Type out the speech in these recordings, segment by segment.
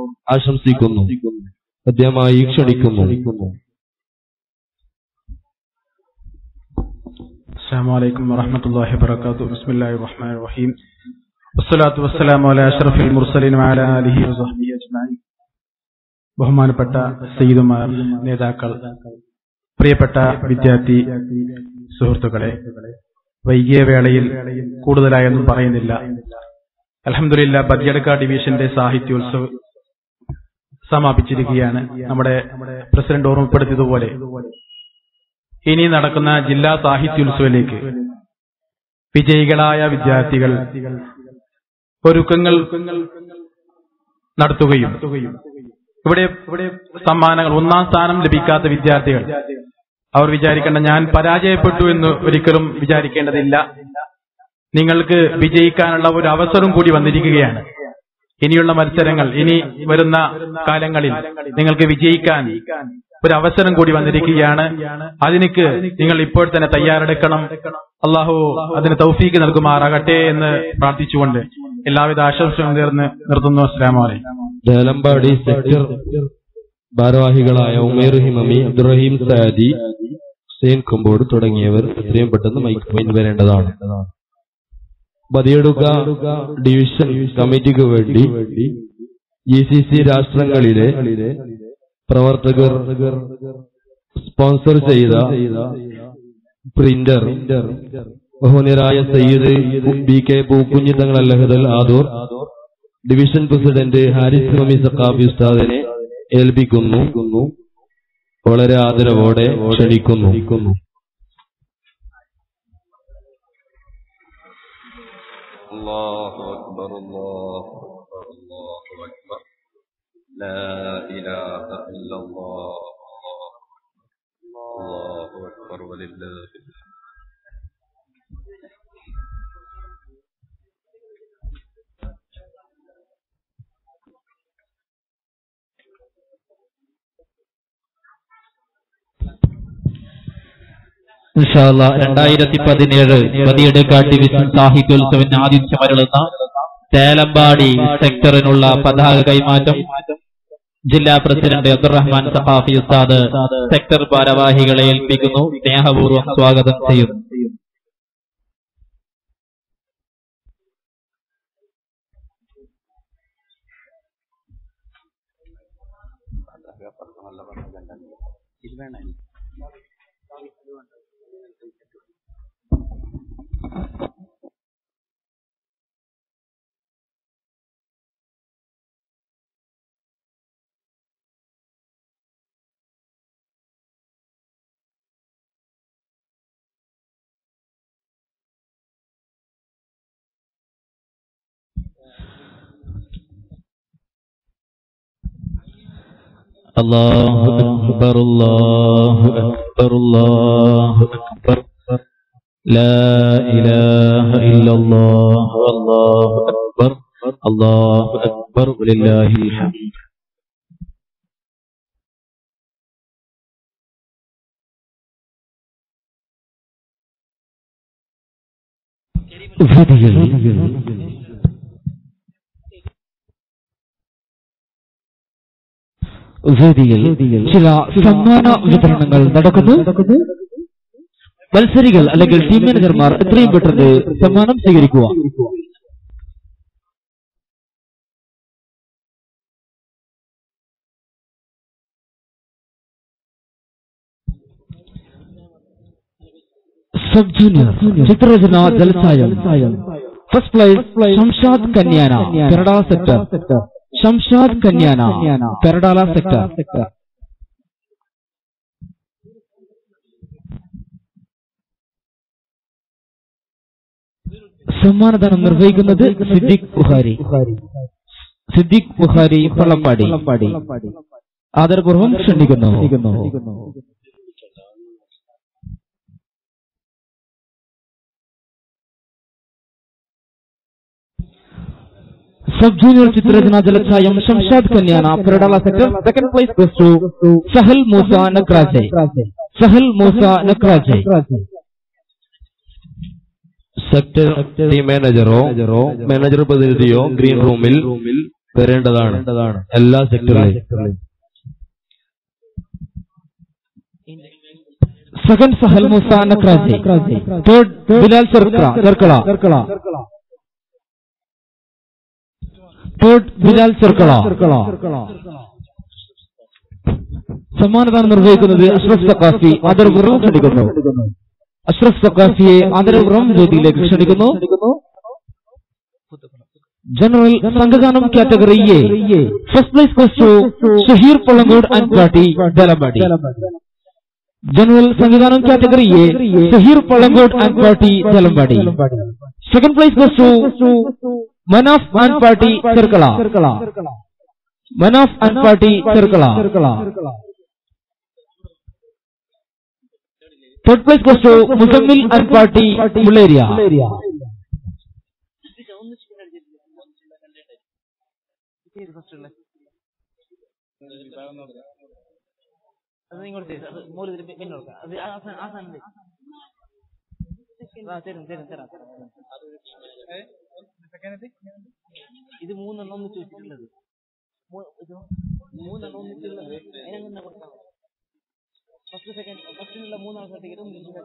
ആശംസിക്കുന്നു ആദ്യമായി ക്ഷണിക്കുന്നു السلام عليكم ورحمة الله وبركاته بسم الله الرحمن الرحيم والصلاة والسلام على أشرف المرسلين وعلى آله وصحبه أجمعين ബഹുമാനപ്പെട്ട സയ്യിദുമാർ നേതാക്കൾ പ്രിയപ്പെട്ട വിദ്യാർത്ഥി സുഹൃത്തുക്കളെ വൈകിയ വേളയിൽ കൂടുതലായൊന്നും പറയുന്നില്ല അലഹമില്ല ബദ്യടുക്ക ഡിവിഷന്റെ സാഹിത്യോത്സവ് സമാപിച്ചിരിക്കുകയാണ് നമ്മുടെ പ്രസിഡന്റ് ഓർമ്മപ്പെടുത്തിയതുപോലെ ഇനി നടക്കുന്ന ജില്ലാ സാഹിത്യോത്സവത്തിലേക്ക് വിജയികളായ വിദ്യാർത്ഥികൾ ഒരുക്കങ്ങൾ നടത്തുകയും ഇവിടെ ഇവിടെ സമ്മാനങ്ങൾ ഒന്നാം സ്ഥാനം ലഭിക്കാത്ത വിദ്യാർത്ഥികൾ അവർ വിചാരിക്കേണ്ട ഞാൻ പരാജയപ്പെട്ടു എന്ന് ഒരിക്കലും വിചാരിക്കേണ്ടതില്ല നിങ്ങൾക്ക് വിജയിക്കാനുള്ള ഒരു അവസരം കൂടി വന്നിരിക്കുകയാണ് ഇനിയുള്ള മത്സരങ്ങൾ ഇനി വരുന്ന കാലങ്ങളിൽ നിങ്ങൾക്ക് വിജയിക്കാൻ ഒരു അവസരം കൂടി വന്നിരിക്കുകയാണ് അതിനക്ക് നിങ്ങൾ ഇപ്പോൾ തന്നെ തയ്യാറെടുക്കണം അള്ളാഹു അതിന് തൗഫീക്ക് നൽകുമാറാകട്ടെ എന്ന് പ്രാർത്ഥിച്ചുകൊണ്ട് എല്ലാവിധ ആശംസകളും നേർന്ന് നിർത്തുന്നു അസ്സാം വലൈക്കും ദേലമ്പാടി സെക്ടർ ഭാരവാഹികളായ ഉമേർ ഹിമമി അബ്ദുറഹീം സാദി ഹുസൈൻ കുമ്പോട് തുടങ്ങിയവർ എത്രയും പെട്ടെന്ന് മൈക്ക് പോയിന്റ് വരേണ്ടതാണ് ബദിയടുക്ക ഡിവിഷൻ കമ്മിറ്റിക്ക് വേണ്ടി ജി സി സി രാഷ്ട്രങ്ങളിലെ പ്രവർത്തകർ സ്പോൺസർ ചെയ്ത പ്രിന്റർ ബഹുനിരായ സയ്യിദ് ബി കെ പൂക്കുഞ്ഞി തങ്ങൾ അല്ലഹദൽ ആദൂർ ഡിവിഷൻ പ്രസിഡന്റ് ഹാരിസ് മമി സക്കാബി ഉസ്താദിനെ ഏൽപ്പിക്കുന്നു വളരെ ആദരവോടെ ക്ഷണിക്കുന്നു الله أكبر الله أكبر الله أكبر لا إله إلا الله الله أكبر ولله الحمد ഇൻഷാല്ല രണ്ടായിരത്തി പതിനേഴ് പതിയെടുക്ക ഡിവിഷൻ സാഹിത്യോത്സവത്തിന് ആതിഥ്യമരുളുന്ന തേലമ്പാടി സെക്ടറിനുള്ള പതാക കൈമാറ്റം ജില്ലാ പ്രസിഡന്റ് അബ്ദുറഹ്മാൻ സഖാഫി ഉസ്താദ് സെക്ടർ ഭാരവാഹികളെ ഏൽപ്പിക്കുന്നു സ്നേഹപൂർവ്വം സ്വാഗതം ചെയ്യുന്നു الله أكبر الله أكبر الله أكبر لا إله إلا الله الله أكبر الله أكبر ولله الحمد വേദിയിൽ ചില സമ്മാന വിതരണങ്ങൾ നടക്കുന്നു മത്സരികൾ അല്ലെങ്കിൽ ടീം മാനേജർമാർ എത്രയും പെട്ടെന്ന് സമ്മാനം സ്വീകരിക്കുക സബ് ജൂനിയർ ചിത്രരചന ജലസായം first place Shamshad Kanyana Perada sector Shamshad Kanyana Peradala sector സമ്മാനദാനം നിർവഹിക്കുന്നത് സിദ്ദിഖ് ബുഹാരി സിദ്ദിഖ് ബുഹാരി പള്ളപ്പാടി ആദരപൂർവ്വം ക്ഷണിക്കുന്നു സബ് ജൂനിയർ ചിത്രരചന ജലഛായം Shamshad Kanyana Peradala sector second place goes to Sahal Moosa Nakraje Sahal Moosa Nakraje sector team മാനേജറോ മാനേജർ പ്രതിനിധിയോ ഗ്രീൻ റൂമിൽ വരേണ്ടതാണ് എല്ലാ സെക്ടറിലെയും second Sahal Moosa Nakraji third Bilal Cherkala Cherkala third Bilal Cherkala സമ്മാനദാനം നിർവഹിക്കുന്നത് അഷ്റഫ് സക്കാഫി ആദരപൂർവ്വം ക്ഷണിക്കുന്നു അഷ്റഫ് സക്കാഫിയെ ആദരപൂർവ്വം വേദിയിലേക്ക് ക്ഷണിക്കുന്നു ജനറൽ സംഘഗാനം category A first place goes to Shaheer Pallangode and party Delampady general സംവിധാനം category A Shaheer Pallangode and party Delampady second place goes to Manaf and party Cherkala Manaf and party Cherkala third place goes to Muzammil and party Mulleria അത് ഇങ്ങോട്ട് തരും അത് മോര് തരും പിന്നെ കൊടുക്കാം അത് ആ സാധനം ആ സാധനം തരും. ആ തരും തരും തരാം തരാം ഇത് മൂന്നെണ്ണം ഒന്നിച്ച് വെച്ചിട്ടുള്ളത് മൂ- ഇത് മൂന്നെണ്ണം ഒന്നിച്ചുള്ളത് അതിനങ്ങനെ കൊടുക്കാം ഫസ്റ്റ് സെക്കൻഡ് ഫസ്റ്റിനുള്ള മൂന്നാം സർട്ടിഫിക്കറ്റും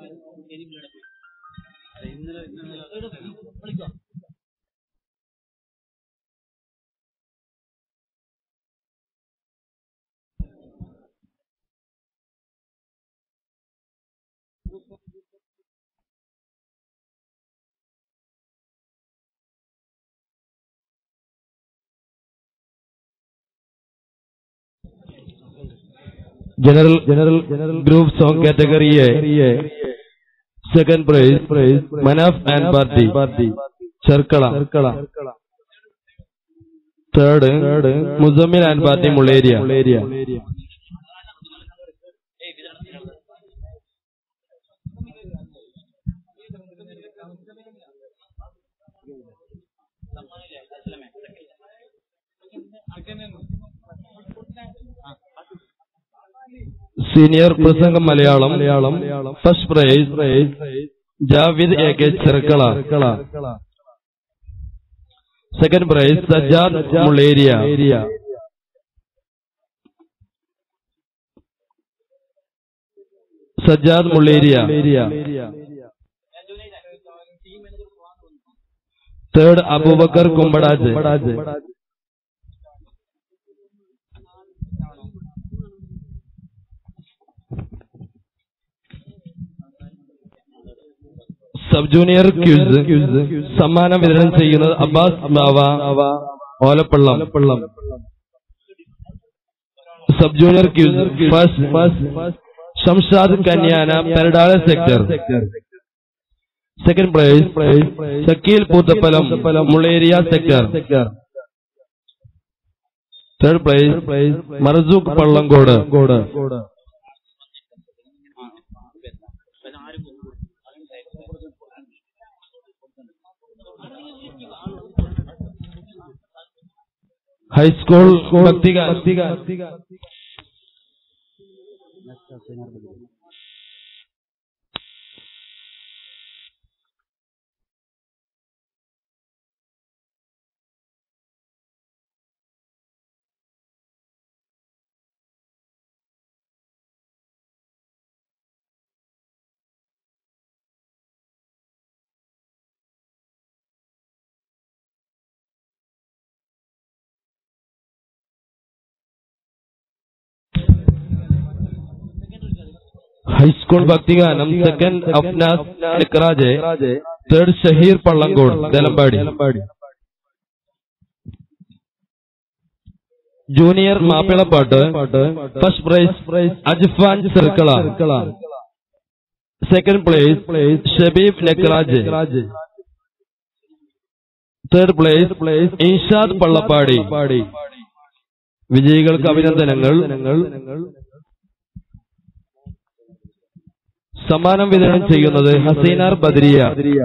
വിളിക്കാം general general general group song category A second prize prize Manaf and party party Cherkala Cherkala third third Muzammil and party Mulleria Mulleria senior പ്രസംഗം Malayalam Malayalam first prize prize Javid A K Cherkala second prize Sajjad Mulleria Sajjad Mulleria third Abubakar Kumbadaje sub junior quiz സമ്മാനം വിതരണം ചെയ്യുന്നത് Abbas Bava Olappalam sub junior quiz first first Shamshad Kanyana Peradala sector second prize prize Sakeel പൂത്തപ്പലം Mulleria sector third prize prize Marzooq Pallangode high school ഭക്തിക high school ഭക്തിഗാനം second Afnas Nekraj third Shaheer Pallangode Delampady junior Mappilappattu first prize prize Ajfan Cherkala second place place Shabeeb Nekraj third place place Inshad Pallappady വിജയികൾക്ക് അഭിനന്ദനങ്ങൾ സമ്മാനം വിതരണം ചെയ്യുന്നത് Haseenar Badariya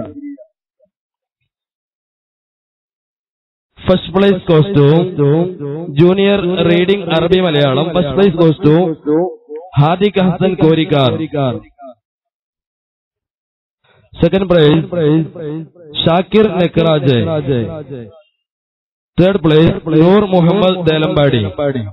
first place costume junior reading Arabi Malayalam first place costume Hadiq Hasan Korikkar second prize Shakir Nekraj third place Noor Muhammad Delampady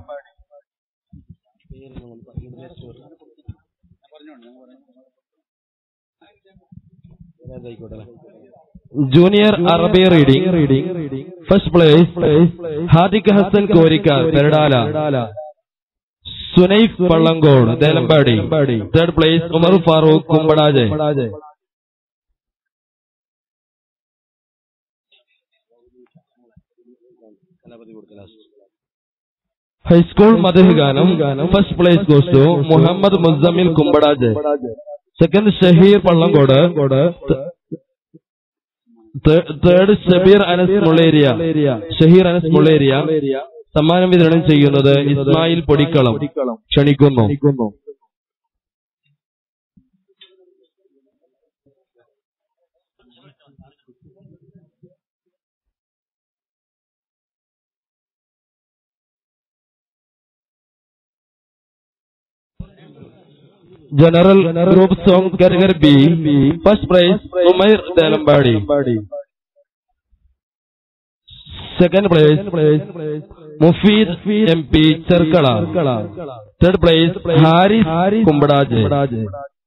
junior Arabi reading reading first place ഹാദിഖ് Hasan Korikkar Peradala Sunaif Pallangode Delampady third place Umar Farooq Kumbadaje high school മദഹ് ഗാനം first place goes to Muhammad Muzammil Kumbadaje second Shaheer Pallangode third Shabeer Anas Mulleria Shaheer Anas Mulleria സമ്മാനം വിതരണം ചെയ്യുന്നത് ഇസ്മായിൽ പൊടിക്കളം ക്ഷണിക്കുന്നു general group song category B first prize Umair Delampady second place Mufeed M P Cherkala third place Haris കുമ്പടാജ്